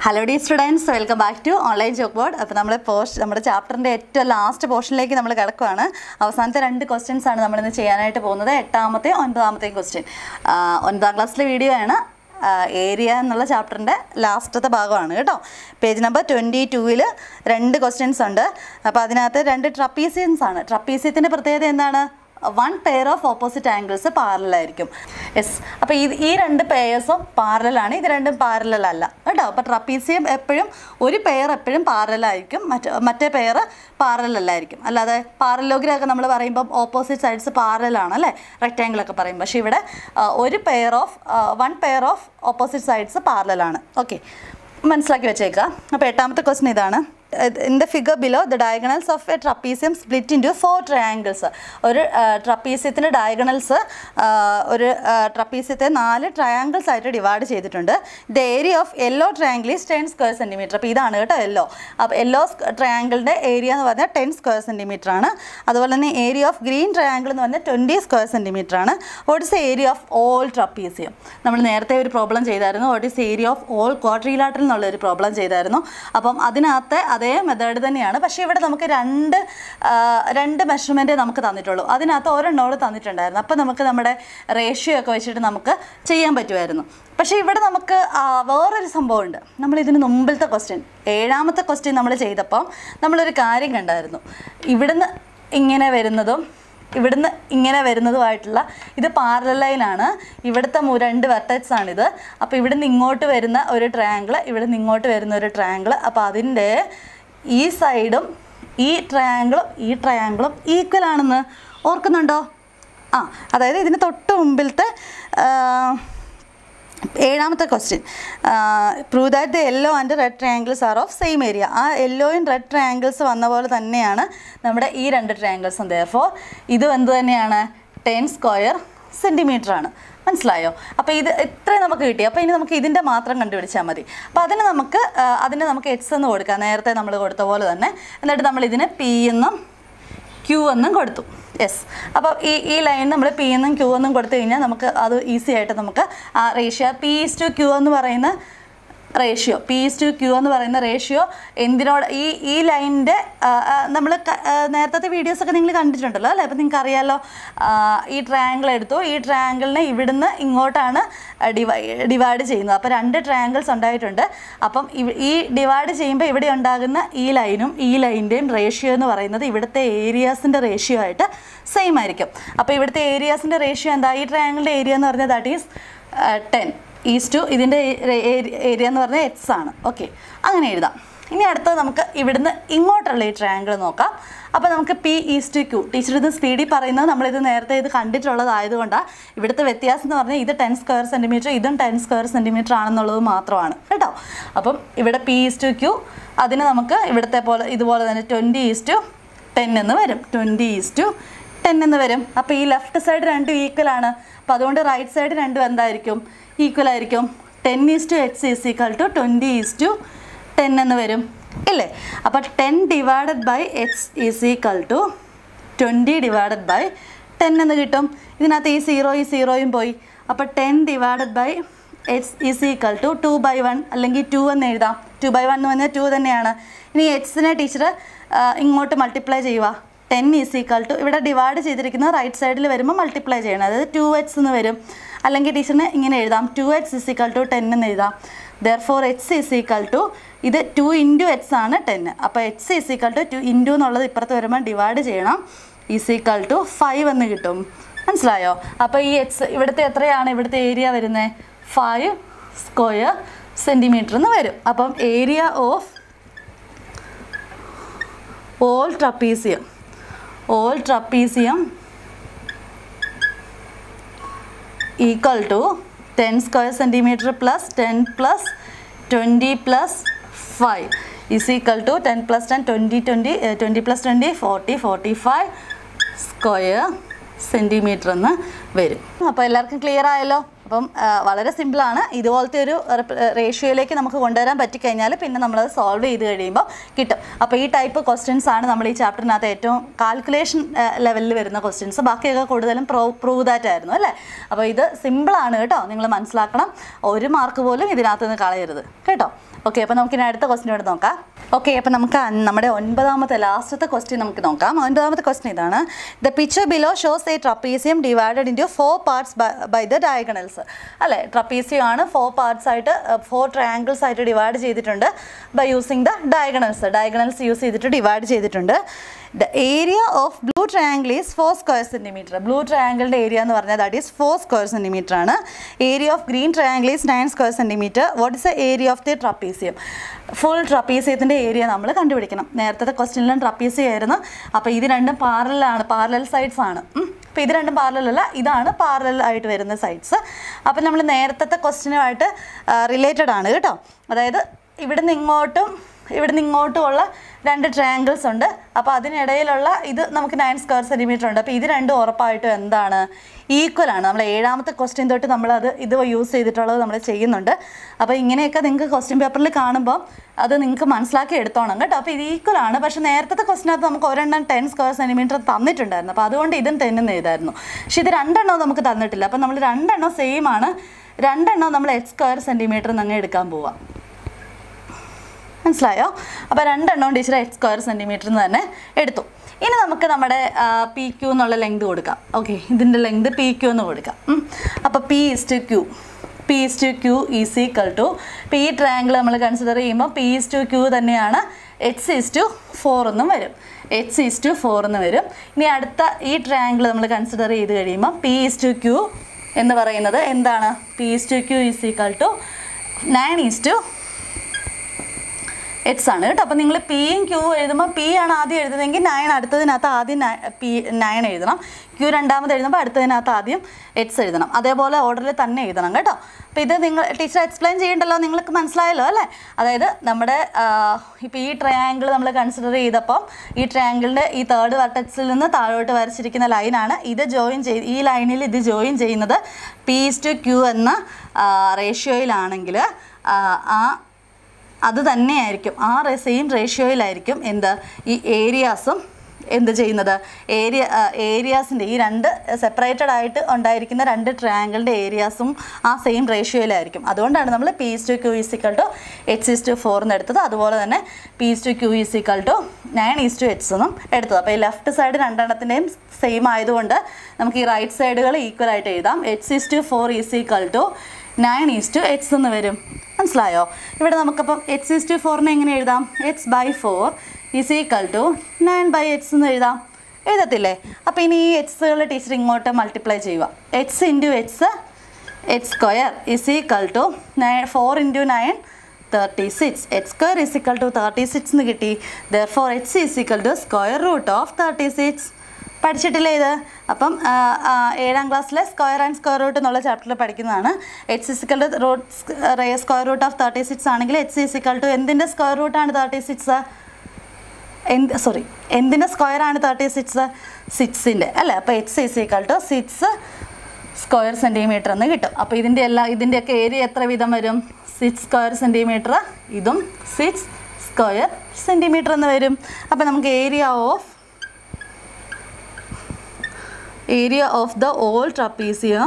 Hello the students welcome back to online chalk board അപ്പോൾ നമ്മൾ post നമ്മുടെ ചാപ്റ്ററിൻ്റെ ഏറ്റവും ലാസ്റ്റ് പോർഷനിലേക്ക് നമ്മൾ കിടക്കുകയാണ് അവസാനത്തെ രണ്ട് ക്വസ്റ്റ്യൻസ് ആണ് നമ്മളിന്ന് ചെയ്യാനായിട്ട് പോകുന്നത് എട്ടാമത്തെയും ഒൻപതാമത്തെയും ക്വസ്റ്റ്യൻ ഒൻപതാം ക്ലാസ്സിലെ വീഡിയോ ആണ് ഏരിയ എന്നുള്ള ചാപ്റ്ററിൻ്റെ ലാസ്റ്റത്തെ ഭാഗമാണ് കേട്ടോ പേജ് നമ്പർ ട്വൻറ്റി ടൂവിൽ രണ്ട് ക്വസ്റ്റ്യൻസ് ഉണ്ട് അപ്പോൾ അതിനകത്ത് രണ്ട് ട്രപ്പീസിയൻസ് ആണ് ട്രപ്പീസിയത്തിൻ്റെ പ്രത്യേകത എന്താണ് one pair of opposite angles പാരലായിരിക്കും യെസ് അപ്പോൾ ഇത് ഈ രണ്ട് പെയേഴ്സും പാരലാണ് ഇത് രണ്ടും പാരലൽ അല്ല കേട്ടോ അപ്പോൾ ട്രപ്പീസിയം എപ്പോഴും ഒരു പെയർ എപ്പോഴും പാരലായിരിക്കും മറ്റേ മറ്റേ പെയർ പാരലല്ലായിരിക്കും അല്ലാതെ പാരലോഗ്രാമൊക്കെ നമ്മൾ പറയുമ്പം ഓപ്പോസിറ്റ് സൈഡ്സ് പാരലാണ് അല്ലേ റെക്റ്റാങ്കിൾ ഒക്കെ പറയും പക്ഷേ ഇവിടെ ആ, ഒരു pair of one pair of opposite sides പാരലാണ് ഓക്കെ മനസ്സിലാക്കി വെച്ചേക്കുക അപ്പോൾ എട്ടാമത്തെ ക്വസ്റ്റ്യൻ ഇതാണ് in the figure below the diagonals of a trapezium split into four triangles ഒരു ട്രപ്പീസിയത്തിൻ്റെ ഡയഗണൽസ് ഒരു ട്രപ്പീസിയത്തെ നാല് ട്രയാങ്കിൾസ് ആയിട്ട് ഡിവൈഡ് ചെയ്തിട്ടുണ്ട് the area of yellow triangle is ten square centimetre അപ്പോൾ ഇതാണ് കേട്ടോ യെല്ലോ അപ്പോൾ യെല്ലോ ട്രയാങ്കിളിൻ്റെ ഏരിയ എന്ന് പറഞ്ഞാൽ ടെൻ സ്ക്വയർ സെൻറ്റിമീറ്റർ ആണ് അതുപോലെ തന്നെ ഏരിയ ഓഫ് ഗ്രീൻ ട്രയാങ്കിൾ എന്ന് പറഞ്ഞാൽ ട്വൻറ്റി സ്ക്വയർ സെൻറ്റിമീറ്റർ ആണ് what is area of whole trapezium നമ്മൾ നേരത്തെ ഒരു പ്രോബ്ലം ചെയ്തായിരുന്നു what is area of whole quadrilateral എന്നുള്ള ഒരു പ്രോബ്ലം ചെയ്തായിരുന്നു അപ്പം അതിനകത്ത് അതേ മെത്തേഡ് തന്നെയാണ് പക്ഷേ ഇവിടെ നമുക്ക് രണ്ട് ആ, രണ്ട് മെഷർമെൻറ്റേ നമുക്ക് തന്നിട്ടുള്ളൂ അതിനകത്ത് ഒരെണ്ണോട് തന്നിട്ടുണ്ടായിരുന്നു അപ്പോൾ നമുക്ക് നമ്മുടെ റേഷ്യോ ഒക്കെ വെച്ചിട്ട് നമുക്ക് ചെയ്യാൻ പറ്റുമായിരുന്നു പക്ഷേ ഇവിടെ നമുക്ക് ആ, വേറൊരു സംഭവമുണ്ട് നമ്മൾ ഇതിന് മുമ്പിലത്തെ ക്വസ്റ്റ്യൻ ഏഴാമത്തെ ക്വസ്റ്റ്യൻ നമ്മൾ ചെയ്തപ്പോൾ നമ്മളൊരു കാര്യം കണ്ടായിരുന്നു ഇവിടുന്ന് ഇങ്ങനെ വരുന്നതും ഇവിടുന്ന് ഇങ്ങനെ വരുന്നതുമായിട്ടുള്ള ഇത് പാരലൽ ലൈനാണ് ഇവിടുത്തെ മു- രണ്ട് വെർട്ടക്സ് ആണിത് അപ്പോൾ ഇവിടുന്ന് ഇങ്ങോട്ട് വരുന്ന ഒരു ട്രയാങ്കിൾ ഇവിടുന്ന് ഇങ്ങോട്ട് വരുന്ന ഒരു ട്രയാങ്കിൾ അപ്പോൾ അതിൻ്റെ ഈ സൈഡും ഈ ട്രയാങ്കിളും ഈ ട്രയാങ്കിളും ഈക്വൽ ആണെന്ന് ഓർക്കുന്നുണ്ടോ ആ അതായത് ഇതിന് തൊട്ട് മുമ്പിലത്തെ ആ, ഏഴാമത്തെ question prove that the yellow and red triangles are of same area ആ യെല്ലോയും റെഡ് ട്രയാങ്കിൾസ് വന്ന പോലെ തന്നെയാണ് നമ്മുടെ ഈ രണ്ട് ട്രയാങ്കിൾസും ദയഫോർ ഇതും എന്ത് തന്നെയാണ് ടെൻ സ്ക്വയർ സെൻറ്റിമീറ്റർ ആണ് മനസ്സിലായോ അപ്പോൾ ഇത് ഇത്രയും നമുക്ക് കിട്ടി അപ്പോൾ ഇനി നമുക്ക് ഇതിൻ്റെ മാത്രം കണ്ടുപിടിച്ചാൽ മതി അപ്പോൾ അതിന് നമുക്ക് ആ, അതിന് നമുക്ക് എക്സ് എന്ന് കൊടുക്കാം നേരത്തെ നമ്മൾ കൊടുത്ത പോലെ തന്നെ എന്നിട്ട് നമ്മൾ ഇതിന് പി എന്നും ക്യൂ എന്നും കൊടുത്തു യെസ് അപ്പോൾ ഈ ഈ ലൈൻ നമ്മൾ പി എന്നും ക്യൂ എന്നും കൊടുത്തു കഴിഞ്ഞാൽ നമുക്ക് അത് ഈസി ആയിട്ട് നമുക്ക് ആ ratio P is to Q എന്ന് പറയുന്ന ratio P is to Q എന്ന് പറയുന്ന റേഷ്യോ എന്തിനോട് ഈ ഈ ലൈനിൻ്റെ നമ്മൾ നേരത്തെ വീഡിയോസൊക്കെ നിങ്ങൾ കണ്ടിട്ടുണ്ടല്ലോ അല്ലേ അപ്പോൾ നിങ്ങൾക്ക് അറിയാമല്ലോ ആ, ഈ ട്രയാങ്കിൾ എടുത്തു ഈ ട്രയാങ്കിളിനെ ഇവിടുന്ന് ഇങ്ങോട്ടാണ് ഡിവൈ ഡിവൈഡ് ചെയ്യുന്നത് അപ്പോൾ രണ്ട് ട്രയാങ്കിൾസ് ഉണ്ടായിട്ടുണ്ട് അപ്പം ഇവ- ഈ ഡിവൈഡ് ചെയ്യുമ്പോൾ ഇവിടെ ഉണ്ടാകുന്ന ഈ ലൈനും ഈ ലൈനിൻ്റെയും റേഷ്യോ എന്ന് പറയുന്നത് ഇവിടുത്തെ ഏരിയാസിൻ്റെ റേഷ്യോ ആയിട്ട് സെയിം ആയിരിക്കും അപ്പോൾ ഇവിടുത്തെ ഏരിയാസിൻ്റെ റേഷ്യോ എന്താ ഈ ട്രയാങ്കിളിൻ്റെ ഏരിയ എന്ന് പറഞ്ഞാൽ that is ten is to ഇതിൻ്റെ ഏരിയ എന്ന് പറഞ്ഞാൽ എക്സ് ആണ് ഓക്കെ അങ്ങനെ എഴുതാം ഇനി അടുത്തത് നമുക്ക് ഇവിടുന്ന് ഇങ്ങോട്ടുള്ള ഈ ട്രയാങ്കിൾ നോക്കാം അപ്പോൾ നമുക്ക് P is to Q teacher ഇത് സ്പീഡിൽ പറയുന്നത് നമ്മളിത് നേരത്തെ ഇത് കണ്ടിട്ടുള്ളതായതുകൊണ്ടാണ് ഇവിടുത്തെ വ്യത്യാസം എന്ന് പറഞ്ഞാൽ ഇത് ടെൻ സ്ക്വയർ സെൻറ്റിമീറ്റർ ഇതും ടെൻ സ്ക്വയർ സെൻറ്റിമീറ്റർ ആണെന്നുള്ളത് മാത്രമാണ് കേട്ടോ അപ്പം ഇവിടെ പി ഈസ് ടു ക്യൂ അതിന് നമുക്ക് ഇവിടുത്തെ പോലെ ഇതുപോലെ തന്നെ ട്വൻറ്റി ഈസ് ടു ടെൻ എന്ന് വരും ട്വൻറ്റി ഈസ് ടു ടെൻ എന്ന് വരും അപ്പോൾ ഈ ലെഫ്റ്റ് സൈഡ് രണ്ടും ഈക്വൽ ആണ് അപ്പോൾ അതുകൊണ്ട് റൈറ്റ് സൈഡ് രണ്ടും എന്തായിരിക്കും ഈക്വൽ ആയിരിക്കും ten is to X is equal to twenty is to ten എന്ന് വരും ഇല്ലേ അപ്പോൾ ten divided by X is equal to twenty divided by ten എന്ന് കിട്ടും ഇതിനകത്ത് ഈ സീറോ ഈ സീറോയും പോയി അപ്പോൾ ten divided by X is equal to two by one അല്ലെങ്കിൽ ടു എന്ന് എഴുതാം ടു ബൈ വൺ എന്ന് പറഞ്ഞാൽ ടു തന്നെയാണ് ഇനി എക്സിനെ ടീച്ചർ ഇങ്ങോട്ട് മൾട്ടിപ്ലൈ ചെയ്യുക ടെൻ ഈസ് ഈക്വൽ ടു ഇവിടെ ഡിവൈഡ് ചെയ്തിരിക്കുന്നത് റൈറ്റ് സൈഡിൽ വരുമ്പോൾ മൾട്ടിപ്ലൈ ചെയ്യണം അതായത് ടു എക്സ് എന്ന് വരും അല്ലെങ്കിൽ ടീച്ചറിന് ഇങ്ങനെ എഴുതാം two X is equal to ten എന്ന് എഴുതാം therefore X is equal to ഇത് ടു ഇൻറ്റു എക്സ് ആണ് ടെൻ അപ്പോൾ X is equal to two into എന്നുള്ളത് ഇപ്പുറത്ത് വരുമ്പോൾ ഡിവൈഡ് ചെയ്യണം ഈസ് ഈക്വൽ ടു ഫൈവ് എന്ന് കിട്ടും മനസ്സിലായോ അപ്പോൾ ഈ എക്സ് ഇവിടുത്തെ എത്രയാണ് ഇവിടുത്തെ ഏരിയ വരുന്നത് ഫൈവ് സ്ക്വയർ സെൻറ്റിമീറ്റർ എന്ന് വരും അപ്പം area of whole trapezium whole trapezium equal to ten square centimetre plus ten plus twenty plus five is equal to ten plus ten twenty twenty twenty plus twenty forty forty five square centimetre എന്ന് വരും അപ്പോൾ എല്ലാവർക്കും clear ആയല്ലോ അപ്പം ആ, വളരെ സിമ്പിളാണ് ഇതുപോലത്തെ ഒരു റേഷ്യോയിലേക്ക് നമുക്ക് കൊണ്ടുവരാൻ പറ്റിക്കഴിഞ്ഞാൽ പിന്നെ നമ്മളത് സോൾവ് ചെയ്ത് കഴിയുമ്പോൾ കിട്ടും അപ്പോൾ ഈ ടൈപ്പ് ക്വസ്റ്റ്യൻസ് ആണ് നമ്മൾ ഈ ചാപ്റ്ററിനകത്ത് ഏറ്റവും കാൽക്കുലേഷൻ ലെവലിൽ വരുന്ന ക്വസ്റ്റ്യൻസ് ബാക്കിയൊക്കെ കൂടുതലും പ്രോ പ്രൂവ് ദാറ്റ് ആയിരുന്നു അല്ലേ അപ്പോൾ ഇത് സിമ്പിളാണ് കേട്ടോ നിങ്ങൾ മനസ്സിലാക്കണം ഒരു മാർക്ക് പോലും ഇതിനകത്ത് നിന്ന് കളയരുത് കേട്ടോ ഓക്കെ അപ്പോൾ നമുക്ക് ഇനി അടുത്ത ക്വസ്റ്റിനോട് നോക്കാം ഓക്കെ അപ്പോൾ നമുക്ക് അൻ- നമ്മുടെ ഒൻപതാമത്തെ ലാസ്റ്റത്തെ ക്വസ്റ്റ്യൻ നമുക്ക് നോക്കാം ഒൻപതാമത്തെ ക്വസ്റ്റ്യൻ ഇതാണ് the picture below shows a trapezium divided into four parts by the diagonals അല്ലേ ട്രപ്പീസിയം ആണ് ഫോർ പാർട്സ് ആയിട്ട് ഫോർ ട്രയാങ്കിൾസ് ആയിട്ട് ഡിവൈഡ് ചെയ്തിട്ടുണ്ട് by using the diagonals diagonals use ചെയ്തിട്ട് ഡിവൈഡ് ചെയ്തിട്ടുണ്ട് the area of blue triangle is four square centimetre blue ട്രയാങ്കിളിൻ്റെ area എന്ന് പറഞ്ഞാൽ that is four square centimetre ആണ് area of green triangle is nine square centimetre what is the area of the trapezium full ട്രപ്പീസിയത്തിൻ്റെ area നമ്മൾ കണ്ടുപിടിക്കണം നേരത്തെ ക്വസ്റ്റ്യനിലും trapezium ആയിരുന്നു അപ്പോൾ ഇത് രണ്ടും പാരലാണ് പാരലൽ സൈഡ്സ് ആണ് അപ്പോൾ ഇത് രണ്ടും പാരലൽ അല്ല ഇതാണ് പാരലൽ ആയിട്ട് വരുന്ന സൈഡ്സ് അപ്പോൾ നമ്മൾ നേരത്തെ ക്വസ്റ്റ്യനുമായിട്ട് റിലേറ്റഡ് ആണ് കേട്ടോ അതായത് ഇവിടുന്ന് ഇങ്ങോട്ടും ഇവിടുന്ന് ഇങ്ങോട്ടുമുള്ള രണ്ട് ട്രയാങ്കിൾസ് ഉണ്ട് അപ്പോൾ അതിനിടയിലുള്ള ഇത് നമുക്ക് നയൻ സ്ക്വയർ സെൻറ്റിമീറ്റർ ഉണ്ട് അപ്പോൾ ഇത് രണ്ടും ഉറപ്പായിട്ടും എന്താണ് ഈക്വൽ ആണ് നമ്മൾ ഏഴാമത്തെ ക്വസ്റ്റ്യൻ തൊട്ട് നമ്മളത് ഇത് യൂസ് ചെയ്തിട്ടുള്ളത് നമ്മൾ ചെയ്യുന്നുണ്ട് അപ്പോൾ ഇങ്ങനെയൊക്കെ നിങ്ങൾക്ക് ക്വസ്റ്റ്യൻ പേപ്പറിൽ കാണുമ്പോൾ അത് നിങ്ങൾക്ക് മനസ്സിലാക്കി എടുത്തോണം കേട്ടോ അപ്പോൾ ഇത് ഈക്വൽ ആണ് പക്ഷേ നേരത്തെ ക്വസ്റ്റിനകത്ത് നമുക്ക് ഒരെണ്ണം ടെൻ സ്ക്വയർ സെൻറ്റിമീറ്റർ തന്നിട്ടുണ്ടായിരുന്നു അപ്പോൾ അതുകൊണ്ട് ഇതും ടെൻ എന്ന് എഴുതായിരുന്നു പക്ഷേ ഇത് രണ്ടെണ്ണം നമുക്ക് തന്നിട്ടില്ല അപ്പോൾ നമ്മൾ രണ്ടെണ്ണം സെയിം ആണ് രണ്ടെണ്ണം നമ്മൾ എച്ച് സ്ക്വയർ സെൻറ്റിമീറ്റർ അങ്ങ് എടുക്കാൻ പോവാം മനസ്സിലായോ അപ്പോൾ രണ്ടെണ്ണവും ടീച്ചർ എച്ച് സ്ക്വയർ സെൻറ്റിമീറ്റർ തന്നെ എടുത്തു ഇനി നമുക്ക് നമ്മുടെ പി ക്യൂ എന്നുള്ള ലെങ്ത് കൊടുക്കാം ഓക്കെ ഇതിൻ്റെ ലെങ്ത് പി ക്യൂ എന്ന് കൊടുക്കാം അപ്പോൾ P is to Q P is to Q is equal to ഇപ്പോൾ ഈ ട്രയാങ്കിൾ നമ്മൾ കൺസിഡർ ചെയ്യുമ്പോൾ പി ഇസ് ടു ക്യൂ തന്നെയാണ് എച്ച് ഈസ് ടു ഫോർ എന്നും വരും എച്ച് ഈസ് ടു ഫോർ എന്ന് വരും ഇനി അടുത്ത ഈ ട്രയാങ്കിൾ നമ്മൾ കൺസിഡർ ചെയ്ത് കഴിയുമ്പോൾ പി ഈസ് ടു ക്യൂ എന്ന് പറയുന്നത് എന്താണ് P is to Q is equal to nine is to X ആണ് കേട്ടോ അപ്പോൾ നിങ്ങൾ പിയും ക്യൂ എഴുതുമ്പോൾ പി ആണ് ആദ്യം എഴുതുന്നതെങ്കിൽ നയൻ അടുത്തതിനകത്ത് ആദ്യം പി നയൻ എഴുതണം ക്യൂ രണ്ടാമത് എഴുതുമ്പോൾ അടുത്തതിനകത്ത് ആദ്യം എക്സ് എഴുതണം അതേപോലെ ഓർഡറിൽ തന്നെ എഴുതണം കേട്ടോ അപ്പോൾ ഇത് നിങ്ങൾ ടീച്ചർ എക്സ്പ്ലെയിൻ ചെയ്യണ്ടല്ലോ നിങ്ങൾക്ക് മനസ്സിലായല്ലോ അല്ലേ അതായത് നമ്മുടെ ഇപ്പോൾ ഈ ട്രയാങ്കിൾ നമ്മൾ കൺസിഡർ ചെയ്തപ്പോൾ ഈ ട്രയാങ്കിളിൻ്റെ ഈ തേർഡ് വർട്ടക്സിൽ നിന്ന് താഴോട്ട് വരച്ചിരിക്കുന്ന ലൈനാണ് ഇത് ജോയിൻ ചെയ്ത് ഈ ലൈനിൽ ഇത് ജോയിൻ ചെയ്യുന്നത് പി ഇസ് ടു ക്യൂ എന്ന റേഷ്യോയിലാണെങ്കിൽ ആ അത് തന്നെയായിരിക്കും ആ സെയിം റേഷ്യോയിലായിരിക്കും എന്ത് ഈ ഏരിയാസും എന്ത് ചെയ്യുന്നത് ഏരിയ ഏരിയാസിൻ്റെ ഈ രണ്ട് സെപ്പറേറ്റഡ് ആയിട്ട് ഉണ്ടായിരിക്കുന്ന രണ്ട് ട്രയാങ്കിളിൻ്റെ ഏരിയാസും ആ സെയിം റേഷ്യോയിലായിരിക്കും അതുകൊണ്ടാണ് നമ്മൾ P is to Q is equal to H is to four എന്ന് എടുത്തത് അതുപോലെ തന്നെ P is to Q is equal to nine is to H എന്നും എടുത്തത് അപ്പോൾ ഈ ലെഫ്റ്റ് സൈഡ് രണ്ടെണ്ണത്തിൻ്റെയും സെയിം ആയതുകൊണ്ട് നമുക്ക് ഈ റൈറ്റ് സൈഡുകൾ ഈക്വൽ ആയിട്ട് എഴുതാം H is to four is equal to nine is to X എന്ന് വരും മനസ്സിലായോ ഇവിടെ നമുക്കപ്പം എക്സ് ഈസ് ടു ഫോറിനെ എങ്ങനെ എഴുതാം X by four is equal to nine by X എന്ന് എഴുതാം എഴുതത്തില്ലേ അപ്പോൾ ഇനി ഈ എക്സുകൾ ടീച്ചർ ഇങ്ങോട്ട് മൾട്ടിപ്ലൈ ചെയ്യുക X into X X square is equal to nine four into nine thirty six X square is equal to thirty six എന്ന് കിട്ടി therefore X is equal to square root of thirty six പഠിച്ചിട്ടില്ലേ ഇത് അപ്പം ആ, ആ, ഏഴാം ക്ലാസ്സിലെ square and square root എന്നുള്ള ചാപ്റ്ററിൽ പഠിക്കുന്നതാണ് H is equal to root square root of thirty six ആണെങ്കിൽ എച്ച് ഇസിക്കൽ ടു എന്തിൻ്റെ സ്ക്വയർ റൂട്ടാണ് തേർട്ടി സിക്സ് എന്ത് സോറി എന്തിൻ്റെ സ്ക്വയർ ആണ് തേർട്ടി സിക്സ് സിക്സിൻ്റെ അല്ലേ അപ്പോൾ H is equal to six square centimetre എന്ന് കിട്ടും അപ്പോൾ ഇതിൻ്റെ എല്ലാ ഇതിൻ്റെയൊക്കെ ഏരിയ എത്ര വീതം വരും സിക്സ് സ്ക്വയർ സെൻറ്റിമീറ്റർ ഇതും സിക്സ് സ്ക്വയർ സെൻറ്റിമീറ്റർ എന്ന് വരും അപ്പോൾ നമുക്ക് area of area of the whole trapezium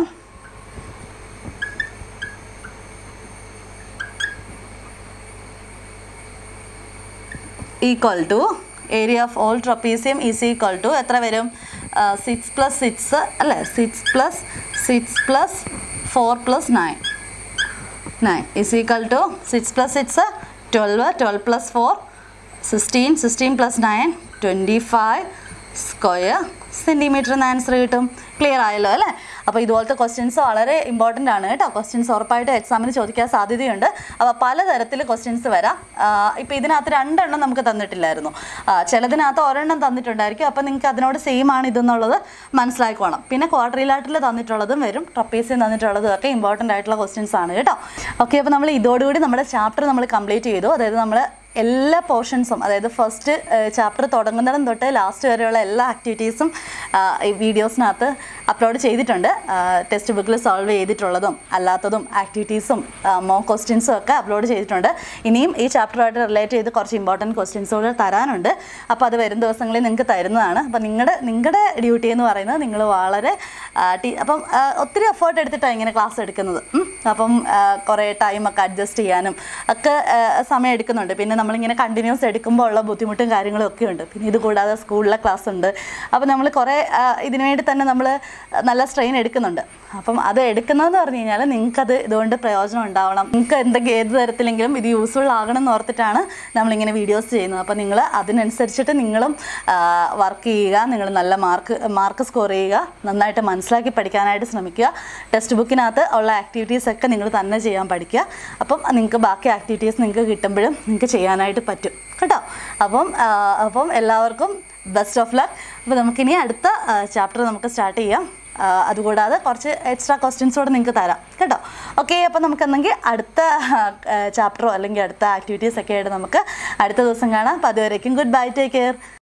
equal to area of all trapezium is equal to എത്ര വരും സിക്സ് പ്ലസ് സിക്സ് അല്ലേ six plus six plus four plus nine nine is equal to six plus six twelve twelve plus four sixteen sixteen plus nine twenty five square centimetre എന്ന് answer കിട്ടും clear ആയല്ലോ അല്ലേ അപ്പോൾ ഇതുപോലത്തെ questions വളരെ important ആണ് കേട്ടോ ക്വസ്റ്റ്യൻസ് ഉറപ്പായിട്ട് എക്സാമിന് ചോദിക്കാൻ സാധ്യതയുണ്ട് അപ്പോൾ പലതരത്തിൽ ക്വസ്റ്റ്യൻസ് വരാം ഇപ്പോൾ ഇതിനകത്ത് രണ്ടെണ്ണം നമുക്ക് തന്നിട്ടില്ലായിരുന്നു ആ, ചിലതിനകത്ത് ഒരെണ്ണം തന്നിട്ടുണ്ടായിരിക്കും അപ്പോൾ നിങ്ങൾക്ക് അതിനോട് സെയിം ആണ് ഇതെന്നുള്ളത് മനസ്സിലാക്കിക്കോണം പിന്നെ ക്വാർട്ടറിലാട്ടിൽ തന്നിട്ടുള്ളതും വരും ട്രപ്പീസിൽ തന്നിട്ടുള്ളതും ഒക്കെ ഇമ്പോർട്ടൻ്റ് ആയിട്ടുള്ള ക്വസ്റ്റ്യൻസ് ആണ് കേട്ടോ ഓക്കെ അപ്പോൾ നമ്മൾ ഇതോടുകൂടി നമ്മുടെ ചാപ്റ്റർ നമ്മൾ കംപ്ലീറ്റ് ചെയ്തു അതായത് നമ്മൾ എല്ലാ പോർഷൻസും അതായത് ഫസ്റ്റ് ചാപ്റ്റർ തുടങ്ങുന്നിടം തൊട്ട് ലാസ്റ്റ് വരെയുള്ള എല്ലാ ആക്ടിവിറ്റീസും ഈ വീഡിയോസിനകത്ത് അപ്ലോഡ് ചെയ്തിട്ടുണ്ട് ടെക്സ്റ്റ് ബുക്കിൽ സോൾവ് ചെയ്തിട്ടുള്ളതും അല്ലാത്തതും ആക്ടിവിറ്റീസും മോ ക്വസ്റ്റ്യൻസും ഒക്കെ അപ്ലോഡ് ചെയ്തിട്ടുണ്ട് ഇനിയും ഈ ചാപ്റ്ററുമായിട്ട് റിലേറ്റ് ചെയ്ത് കുറച്ച് ഇമ്പോർട്ടൻറ്റ് ക്വസ്റ്റ്യൻസ് കൂടെ തരാനുണ്ട് അപ്പോൾ അത് വരും ദിവസങ്ങളിൽ നിങ്ങൾക്ക് തരുന്നതാണ് അപ്പോൾ നിങ്ങളുടെ നിങ്ങളുടെ ഡ്യൂട്ടി എന്ന് പറയുന്നത് നിങ്ങൾ വളരെ ആ, ടീ- അപ്പം ആ, ഒത്തിരി എഫേർട്ട് എടുത്തിട്ടാണ് ഇങ്ങനെ ക്ലാസ് എടുക്കുന്നത് ഉം. അപ്പം ആ, കുറേ ടൈമൊക്കെ അഡ്ജസ്റ്റ് ചെയ്യാനും ഒക്കെ ആ, സമയം എടുക്കുന്നുണ്ട് പിന്നെ നമ്മളിങ്ങനെ കണ്ടിന്യൂസ് എടുക്കുമ്പോൾ ഉള്ള ബുദ്ധിമുട്ടും കാര്യങ്ങളും ഒക്കെ ഉണ്ട് പിന്നെ ഇത് കൂടാതെ സ്കൂളിലെ ക്ലാസ് ഉണ്ട് അപ്പോൾ നമ്മൾ കുറേ ആ, ഇതിനു വേണ്ടി തന്നെ നമ്മൾ നല്ല സ്ട്രെയിൻ എടുക്കുന്നുണ്ട് അപ്പം അത് എടുക്കുന്നതെന്ന് പറഞ്ഞു കഴിഞ്ഞാൽ നിങ്ങൾക്കത് ഇതുകൊണ്ട് പ്രയോജനം ഉണ്ടാവണം നിങ്ങൾക്ക് എന്തെങ്കിലും ഏത് തരത്തിലെങ്കിലും ഇത് യൂസ്ഫുൾ ആകണം എന്ന് ഓർത്തിട്ടാണ് നമ്മളിങ്ങനെ വീഡിയോസ് ചെയ്യുന്നത് അപ്പോൾ നിങ്ങൾ അതിനനുസരിച്ചിട്ട് നിങ്ങളും വർക്ക് ചെയ്യുക നിങ്ങൾ നല്ല മാർക്ക് മാർക്ക് സ്കോർ ചെയ്യുക നന്നായിട്ട് മനസ്സിലാക്കി പഠിക്കാനായിട്ട് ശ്രമിക്കുക ടെക്സ്റ്റ് ബുക്കിനകത്ത് ഉള്ള ആക്ടിവിറ്റീസ് ഒക്കെ നിങ്ങൾ തന്നെ ചെയ്യാൻ പഠിക്കുക അപ്പം നിങ്ങൾക്ക് ബാക്കി ആക്ടിവിറ്റീസ് നിങ്ങൾക്ക് കിട്ടുമ്പോഴും നിങ്ങൾക്ക് ചെയ്യാനായിട്ട് പറ്റും കേട്ടോ അപ്പം ആ, അപ്പം എല്ലാവർക്കും ബെസ്റ്റ് ഓഫ് ലക്ക് അപ്പോൾ നമുക്കിനി അടുത്ത ചാപ്റ്റർ നമുക്ക് സ്റ്റാർട്ട് ചെയ്യാം ആ, അതുകൂടാതെ കുറച്ച് എക്സ്ട്രാ ക്വസ്റ്റ്യൻസ് കൂടെ നിങ്ങൾക്ക് തരാം കേട്ടോ ഓക്കെ അപ്പോൾ നമുക്കെന്നെങ്കിൽ അടുത്ത ചാപ്റ്ററോ അല്ലെങ്കിൽ അടുത്ത ആക്ടിവിറ്റീസ് ഒക്കെ ആയിട്ട് നമുക്ക് അടുത്ത ദിവസം കാണാം അപ്പോൾ അതുവരേക്കും ഗുഡ് ബൈ ടേക്ക് കെയർ